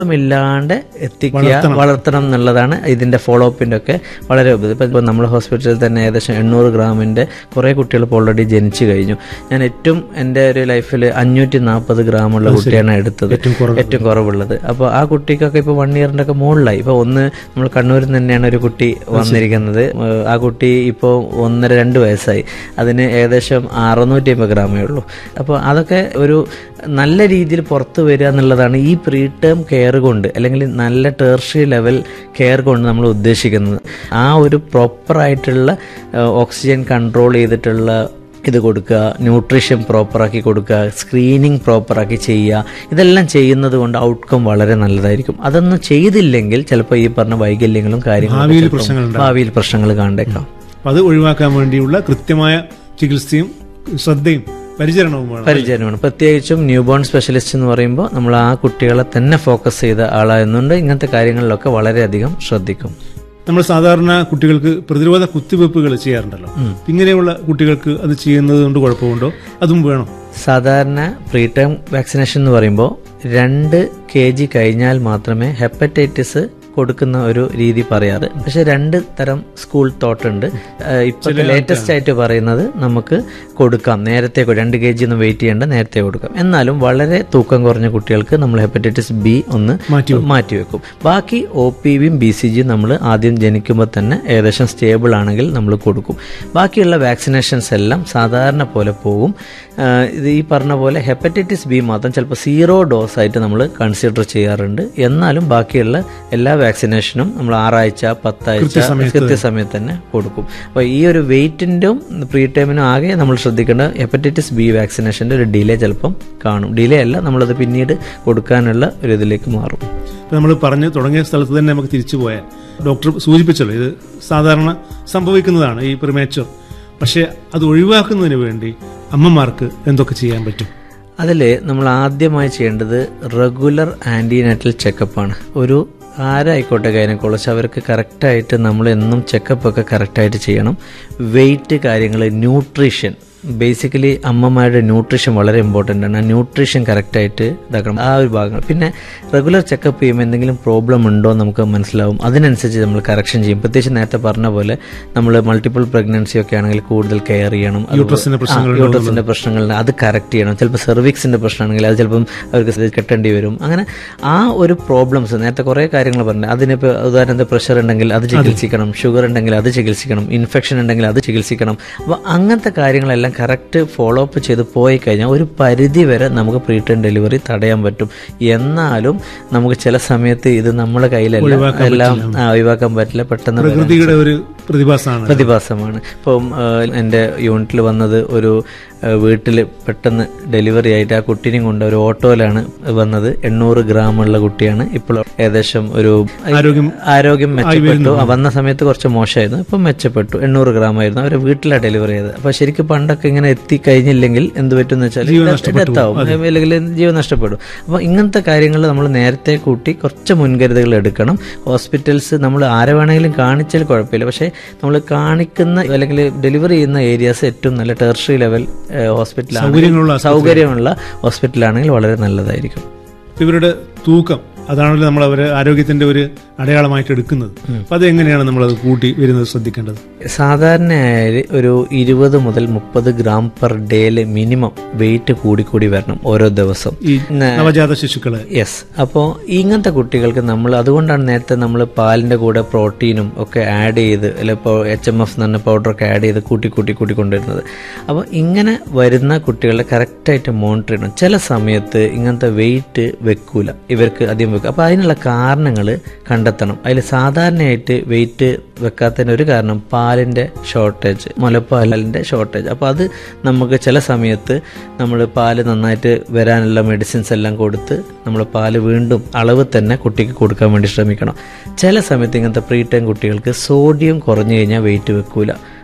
ഇല്ലാണ്ട് എത്തിക്കുക വളർത്തണം എന്നുള്ളതാണ് ഇതിന്റെ ഫോളോ അപ്പിന്റെ ഒക്കെ വളരെ ഉപ- ഇപ്പൊ ഇപ്പൊ നമ്മുടെ ഹോസ്പിറ്റലിൽ തന്നെ ഏകദേശം എണ്ണൂറ് ഗ്രാമിന്റെ കുറെ കുട്ടികൾ ഇപ്പോൾ ഓൾറെഡി ജനിച്ചു കഴിഞ്ഞു ഞാൻ ഏറ്റവും എൻ്റെ ഒരു ലൈഫിൽ അഞ്ഞൂറ്റി നാൽപ്പത് ഗ്രാമുള്ള കുട്ടിയാണ് എടുത്തത് ഏറ്റവും കുറവുള്ളത് അപ്പോൾ ആ കുട്ടിക്കൊക്കെ ഇപ്പോൾ വൺ ഇയറിന്റെ ഒക്കെ മുകളിലായി ഇപ്പോൾ ഒന്ന് നമ്മൾ കണ്ണൂരിൽ നിന്ന് തന്നെയാണ് ഒരു കുട്ടി വന്നിരിക്കുന്നത് ഏഹ് ആ കുട്ടി ഇപ്പോൾ ഒന്നര രണ്ട് വയസ്സായി അതിന് ഏകദേശം അറുന്നൂറ്റി അമ്പത് ഗ്രാമേ ഉള്ളൂ അപ്പോൾ അതൊക്കെ ഒരു നല്ല രീതിയിൽ പുറത്തു വരിക എന്നുള്ളതാണ് ഈ പ്രീ ടേം കെയർ കൊണ്ട് അല്ലെങ്കിൽ നല്ല ടേർഷറി ലെവൽ കെയർ കൊണ്ട് നമ്മൾ ഉദ്ദേശിക്കുന്നത് ആ ഒരു പ്രോപ്പറായിട്ടുള്ള ഓക്സിജൻ കൺട്രോൾ ചെയ്തിട്ടുള്ള ഇത് കൊടുക്കുക ന്യൂട്രീഷൻ പ്രോപ്പറാക്കി കൊടുക്കുക സ്ക്രീനിങ് പ്രോപ്പറാക്കി ചെയ്യുക ഇതെല്ലാം ചെയ്യുന്നത് കൊണ്ട് ഔട്ട്കം വളരെ നല്ലതായിരിക്കും അതൊന്നും ചെയ്തില്ലെങ്കിൽ ചിലപ്പോൾ ഈ പറഞ്ഞ വൈകല്യങ്ങളും കാര്യങ്ങളും ഭാവിയിൽ ചിലപ്പം പ്രശ്നങ്ങളുണ്ടാവും. ഭാവിയിൽ പ്രശ്നങ്ങൾ കണ്ടേക്കാം അപ്പൊ അത് ഒഴിവാക്കാൻ വേണ്ടിയുള്ള കൃത്യമായ ചികിത്സയും ശ്രദ്ധയും പരിചരണവും വേണം പരിചരണമാണ് പ്രത്യേകിച്ചും ന്യൂ ബോൺ സ്പെഷ്യലിസ്റ്റ് എന്ന് പറയുമ്പോൾ നമ്മൾ ആ കുട്ടികളെ തന്നെ ഫോക്കസ് ചെയ്ത ആളായതുകൊണ്ട് ഇങ്ങനത്തെ കാര്യങ്ങളിലൊക്കെ വളരെയധികം ശ്രദ്ധിക്കും നമ്മൾ സാധാരണ കുട്ടികൾക്ക് പ്രതിരോധ കുത്തിവെപ്പുകൾ ചെയ്യാറുണ്ടല്ലോ ഇങ്ങനെയുള്ള കുട്ടികൾക്ക് അത് ചെയ്യുന്നത് കൊണ്ട് കുഴപ്പമുണ്ടോ അതും വേണം സാധാരണ പ്രീ ടേം വാക്സിനേഷൻ എന്ന് പറയുമ്പോൾ രണ്ട് കെ ജി കഴിഞ്ഞാൽ മാത്രമേ ഹെപ്പറ്റൈറ്റിസ് കൊടുക്കുന്ന ഒരു രീതി പറയാറ് പക്ഷെ രണ്ട് തരം സ്കൂൾ തോട്ടുണ്ട് ഇപ്പോഴത്തെ ലേറ്റസ്റ്റ് ആയിട്ട് പറയുന്നത് നമുക്ക് കൊടുക്കാം നേരത്തെ കൊ- രണ്ട് കെ ജി ഒന്നും വെയിറ്റ് ചെയ്യേണ്ട നേരത്തെ കൊടുക്കാം എന്നാലും വളരെ തൂക്കം കുറഞ്ഞ കുട്ടികൾക്ക് നമ്മൾ ഹെപ്പറ്റൈറ്റിസ് ബി ഒന്ന് മാറ്റി മാറ്റിവെക്കും ബാക്കി ഒ പി വിയും ബി സി ജിയും നമ്മൾ ആദ്യം ജനിക്കുമ്പോൾ തന്നെ ഏകദേശം സ്റ്റേബിൾ ആണെങ്കിൽ നമ്മൾ കൊടുക്കും ബാക്കിയുള്ള വാക്സിനേഷൻസ് എല്ലാം സാധാരണ പോലെ പോകും ആ, ഇത് ഈ പറഞ്ഞ പോലെ ഹെപ്പറ്റൈറ്റിസ് ബി മാത്രം ചിലപ്പോൾ സീറോ ഡോസ് ആയിട്ട് നമ്മൾ കൺസിഡർ ചെയ്യാറുണ്ട് എന്നാലും ബാക്കിയുള്ള എല്ലാ വാക്സിനേഷനും നമ്മൾ ആറാഴ്ച പത്താഴ്ച കൃത്യസമയത്ത് തന്നെ കൊടുക്കും അപ്പോൾ ഈ ഒരു വെയിറ്റിൻ്റെയും പ്രീ ടൈമിനും ആകെ നമ്മൾ ശ്രദ്ധിക്കേണ്ട ഹെപ്പറ്റൈറ്റിസ് ബി വാക്സിനേഷൻ്റെ ഒരു ഡിലേ ചിലപ്പം കാണും ഡിലേ അല്ല നമ്മളത് പിന്നീട് കൊടുക്കാനുള്ള ഒരു ഇതിലേക്ക് മാറും നമ്മൾ പറഞ്ഞ് തുടങ്ങിയ സ്ഥലത്ത് തന്നെ നമുക്ക് തിരിച്ചു പോയാൽ ഡോക്ടർ സൂചിപ്പിച്ചല്ലോ ഇത് സാധാരണ സംഭവിക്കുന്നതാണ് ഈ പ്രിമേച്ചർ പക്ഷെ അത് ഒഴിവാക്കുന്നതിന് വേണ്ടി അമ്മമാർക്ക് എന്തൊക്കെ ചെയ്യാൻ പറ്റും അതിൽ നമ്മൾ ആദ്യമായി ചെയ്യേണ്ടത് റെഗുലർ ആൻറ്റിനറ്റൽ ചെക്കപ്പാണ് ഒരു ആരായിക്കോട്ടെ ഗൈനക്കോളജ് അവർക്ക് കറക്റ്റായിട്ട് നമ്മൾ എന്നും ചെക്കപ്പ് ഒക്കെ കറക്റ്റായിട്ട് ചെയ്യണം വെയിറ്റ് കാര്യങ്ങൾ ന്യൂട്രീഷൻ ബേസിക്കലി അമ്മമാരുടെ ന്യൂട്രീഷൻ വളരെ ഇമ്പോർട്ടൻ്റ് ആണ് ആ ന്യൂട്രീഷൻ കറക്റ്റായിട്ട് ഇതാക്കണം ആ ഒരു ഭാഗങ്ങൾ പിന്നെ റെഗുലർ ചെക്കപ്പ് ചെയ്യുമ്പോൾ എന്തെങ്കിലും പ്രോബ്ലം ഉണ്ടോ എന്ന് നമുക്ക് മനസ്സിലാവും അതിനനുസരിച്ച് നമ്മൾ കറക്ഷൻ ചെയ്യും പ്രത്യേകിച്ച് നേരത്തെ പറഞ്ഞ പോലെ നമ്മൾ മൾട്ടിപ്പിൾ പ്രഗ്നൻസി ഒക്കെ ആണെങ്കിൽ കൂടുതൽ കെയർ ചെയ്യണം അതുപോലെ- യൂട്രസിന്റെ പ്രശ്നങ്ങൾ ആ, യൂട്രസിന്റെ പ്രശ്നങ്ങളുണ്ട് അത് കറക്റ്റ് ചെയ്യണം ചിലപ്പോൾ സെർവിക്സിന്റെ പ്രശ്നമാണെങ്കിൽ അത് ചിലപ്പം അവർക്ക് ഇത് കെട്ടേണ്ടി വരും അങ്ങനെ ആ ഒരു പ്രോബ്ലംസ് നേരത്തെ കുറേ കാര്യങ്ങൾ പറഞ്ഞു അതിനിപ്പോൾ ഉദാഹരണത്തിന് പ്രഷർ ഉണ്ടെങ്കിൽ അത് ചികിത്സിക്കണം ഷുഗർ ഉണ്ടെങ്കിൽ അത് ചികിത്സിക്കണം ഇൻഫെക്ഷൻ ഉണ്ടെങ്കിൽ അത് ചികിത്സിക്കണം അപ്പോൾ അങ്ങനത്തെ കാര്യങ്ങളെല്ലാം കറക്റ്റ് ഫോളോ അപ്പ് ചെയ്ത് പോയി കഴിഞ്ഞാൽ ഒരു പരിധി വരെ നമുക്ക് പ്രീ ടൈം ഡെലിവറി തടയാൻ പറ്റും എന്നാലും നമുക്ക് ചില സമയത്ത് ഇത് നമ്മുടെ കയ്യിലല്ല എല്ലാം ആ, ഒഴിവാക്കാൻ പറ്റില്ല പെട്ടെന്ന് വരാൻ പ്രകൃതിയുടെ ഒരു പ്രതിഭാസമാണ് പ്രതിഭാസമാണ് ഇപ്പം ആ, എൻ്റെ യൂണിറ്റിൽ വന്നത് ഒരു വീട്ടിൽ പെട്ടെന്ന് ഡെലിവറി ആയിട്ട് ആ കുട്ടീനെയും കൊണ്ട് ഒരു ഓട്ടോയിലാണ് വന്നത് എണ്ണൂറ് ഗ്രാമുള്ള കുട്ടിയാണ് ഇപ്പോൾ ഏകദേശം ഒരു ആരോഗ്യം ആരോഗ്യം മെച്ചപ്പെട്ടു ആ, വന്ന സമയത്ത് കുറച്ച് മോശമായിരുന്നു ഇപ്പം മെച്ചപ്പെട്ടു എണ്ണൂറ് ഗ്രാം ആയിരുന്നു അവരെ വീട്ടിലാണ് ഡെലിവറി ചെയ്തത് അപ്പൊ ശരിക്കും പണ്ടൊക്കെ ഇങ്ങനെ എത്തിക്കഴിഞ്ഞില്ലെങ്കിൽ എന്ത് പറ്റുമെന്ന് വെച്ചാൽ ഡെത്താവും അല്ലെങ്കിൽ ജീവൻ നഷ്ടപ്പെടും അപ്പൊ ഇങ്ങനത്തെ കാര്യങ്ങൾ നമ്മൾ നേരത്തെ കൂട്ടി കുറച്ച് മുൻകരുതലുകൾ എടുക്കണം ഹോസ്പിറ്റൽസ് നമ്മൾ ആരെ വേണമെങ്കിലും കാണിച്ചാൽ കുഴപ്പമില്ല പക്ഷേ നമ്മൾ കാണിക്കുന്ന അല്ലെങ്കിൽ ഡെലിവറി ചെയ്യുന്ന ഏരിയാസ് ഏറ്റവും നല്ല ടെർഷറി ലെവൽ ഹോസ്പിറ്റലാണ് സൗകര്യങ്ങളുള്ള സൗകര്യമുള്ള ഹോസ്പിറ്റലാണെങ്കിൽ വളരെ നല്ലതായിരിക്കും ഇവരുടെ തൂക്കം അതാണല്ലോ നമ്മൾ അവരെ ആരോഗ്യത്തിന്റെ ഒരു അടയാളമായിട്ട് എടുക്കുന്നത് അപ്പൊ അത് എങ്ങനെയാണ് നമ്മൾ അത് കൂട്ടി വരുന്നത് ശ്രദ്ധിക്കേണ്ടത് സാധാരണയായി ഒരു ഇരുപത് മുതൽ മുപ്പത് ഗ്രാം പെർ ഡേയില് മിനിമം വെയിറ്റ് കൂടിക്കൂടി വരണം ഓരോ ദിവസം ഈ നവജാത ശിശുക്കളെ യെസ് അപ്പോൾ ഇങ്ങനത്തെ കുട്ടികൾക്ക് നമ്മൾ അതുകൊണ്ടാണ് നേരത്തെ നമ്മൾ പാലിന്റെ കൂടെ പ്രോട്ടീനും ഒക്കെ ആഡ് ചെയ്ത് അല്ലെ ഇപ്പോൾ എച്ച് എം എഫ് എന്ന് പറഞ്ഞ പൗഡറൊക്കെ ആഡ് ചെയ്ത് കൂട്ടി കൂട്ടി കൂട്ടി കൊണ്ടുവരുന്നത് അപ്പോൾ ഇങ്ങനെ വരുന്ന കുട്ടികളെ കറക്റ്റായിട്ട് മോണിറ്റർ ചെയ്യണം ചില സമയത്ത് ഇങ്ങനത്തെ വെയിറ്റ് വെക്കൂല ഇവർക്ക് അധികം വെക്കും അപ്പോൾ അതിനുള്ള കാരണങ്ങൾ കണ്ടെത്തണം അതിൽ സാധാരണയായിട്ട് വെയിറ്റ് വെക്കാത്തതിന് ഒരു കാരണം പാലിൻ്റെ ഷോർട്ടേജ് മുലപ്പാലിൻ്റെ ഷോർട്ടേജ് അപ്പോൾ അത് നമുക്ക് ചില സമയത്ത് നമ്മൾ പാല് നന്നായിട്ട് വരാനുള്ള മെഡിസിൻസ് എല്ലാം കൊടുത്ത് നമ്മൾ പാല് വീണ്ടും അളവ് തന്നെ കുട്ടിക്ക് കൊടുക്കാൻ വേണ്ടി ശ്രമിക്കണം ചില സമയത്ത് ഇങ്ങനത്തെ പ്രീ ടൈം കുട്ടികൾക്ക് സോഡിയം കുറഞ്ഞു കഴിഞ്ഞാൽ വെയിറ്റ് വെക്കൂല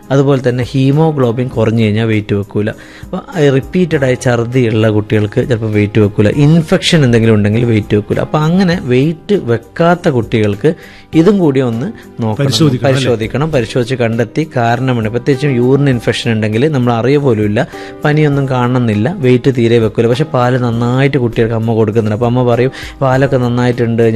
അതുപോലെ തന്നെ ഹീമോഗ്ലോബിൻ കുറഞ്ഞു കഴിഞ്ഞാൽ വെയിറ്റ് വെക്കൂല അപ്പോൾ റിപ്പീറ്റഡായി ഛർദിയുള്ള കുട്ടികൾക്ക് ചിലപ്പോൾ വെയിറ്റ് വെക്കൂല ഇൻഫെക്ഷൻ എന്തെങ്കിലും ഉണ്ടെങ്കിൽ വെയിറ്റ് വെക്കൂല അപ്പോൾ അങ്ങനെ വെയിറ്റ് വെക്കാത്ത കുട്ടികൾക്ക് ഇതും കൂടി ഒന്ന് നോക്കണം പരിശോധിക്കണം പരിശോധിച്ച് കണ്ടെത്തി കാരണമാണ് പ്രത്യേകിച്ചും യൂറിൻ ഇൻഫെക്ഷൻ ഉണ്ടെങ്കിൽ നമ്മൾ അറിയ പോലുമില്ല പനിയൊന്നും കാണുന്നില്ല വെയിറ്റ് തീരെ വെക്കൂല പക്ഷെ പാല് നന്നായിട്ട് കുട്ടികൾക്ക് അമ്മ കൊടുക്കുന്നുണ്ട് അപ്പോൾ അമ്മ പറയും പാലൊക്കെ നന്നായിട്ടുണ്ട്